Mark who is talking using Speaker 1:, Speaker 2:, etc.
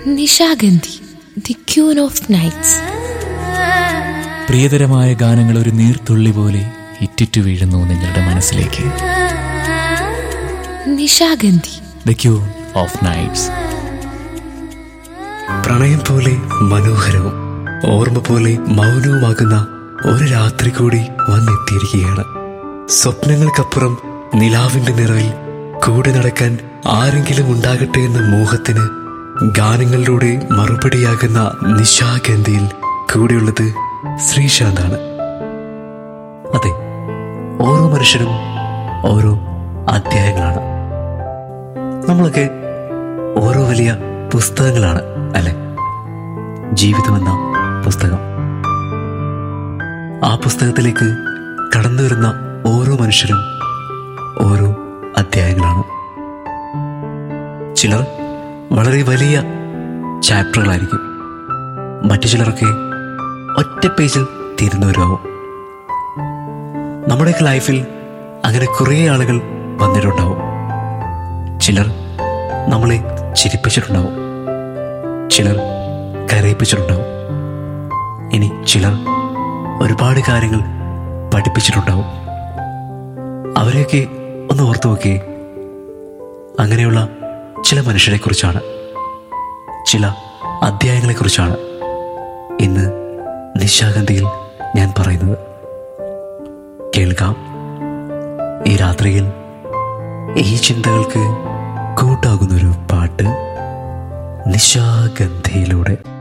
Speaker 1: Nishagandhi the queen of nights
Speaker 2: പ്രിയതരമായ ഗാനങ്ങൾ ഒരു നീർത്തുള്ളി പോലെ ഇറ്റിറ്റു വീഴുന്നു നിങ്ങളുടെ മനസ്സിലേക്ക്
Speaker 1: Nishagandhi
Speaker 2: the queen of nights
Speaker 3: പ്രണയം പോലെ മനോഹരവും ഓർമ്മ പോലെ മൗനവുമാകുന്ന ഒരു രാത്രി കൂടി വന്നെത്തിയിരിക്കുകയാണ് സ്വപ്നങ്ങൾക്കപ്പുറം നിലാവിന്റെ നിറവിൽ കൂടെ നടക്കാൻ ആരെങ്കിലും ഉണ്ടാകട്ടെ എന്ന മോഹത്തിന് ഗാനങ്ങളിലൂടെ മറുപടിയാകുന്ന നിശാഗന്ധിയിൽ കൂടെയുള്ളത് ശ്രീശാന്താണ് അതെ ഓരോ മനുഷ്യനും ഓരോ അധ്യായങ്ങളാണ് നമ്മളൊക്കെ ഓരോ വലിയ പുസ്തകങ്ങളാണ് അല്ലെ ജീവിതമെന്ന പുസ്തകം ആ പുസ്തകത്തിലേക്ക് കടന്നു വരുന്ന ഓരോ മനുഷ്യരും ഓരോ അധ്യായങ്ങളാണ് ചിലർ വളരെ വലിയ ചാപ്റ്ററുകളായിരിക്കും മറ്റു ചിലരൊക്കെ ഒറ്റ പേജിൽ തീരുന്നവരാവും നമ്മുടെയൊക്കെ ലൈഫിൽ അങ്ങനെ കുറേ ആളുകൾ വന്നിട്ടുണ്ടാവും ചിലർ നമ്മളെ ചിരിപ്പിച്ചിട്ടുണ്ടാവും ചിലർ കരയിപ്പിച്ചിട്ടുണ്ടാവും ഇനി ചിലർ ഒരുപാട് കാര്യങ്ങൾ പഠിപ്പിച്ചിട്ടുണ്ടാവും അവരെയൊക്കെ ഒന്ന് ഓർത്തു നോക്കിയേ അങ്ങനെയുള്ള ചില മനുഷ്യരെക്കുറിച്ചാണ് ചില അധ്യായങ്ങളെക്കുറിച്ചാണ് ഇന്ന് നിശാഗന്ധിയിൽ ഞാൻ പറയുന്നത് കേൾക്കാം ഈ രാത്രിയിൽ ഈ ചിന്തകൾക്ക് കൂട്ടാകുന്നൊരു പാട്ട് നിശാഗന്ധിയിലൂടെ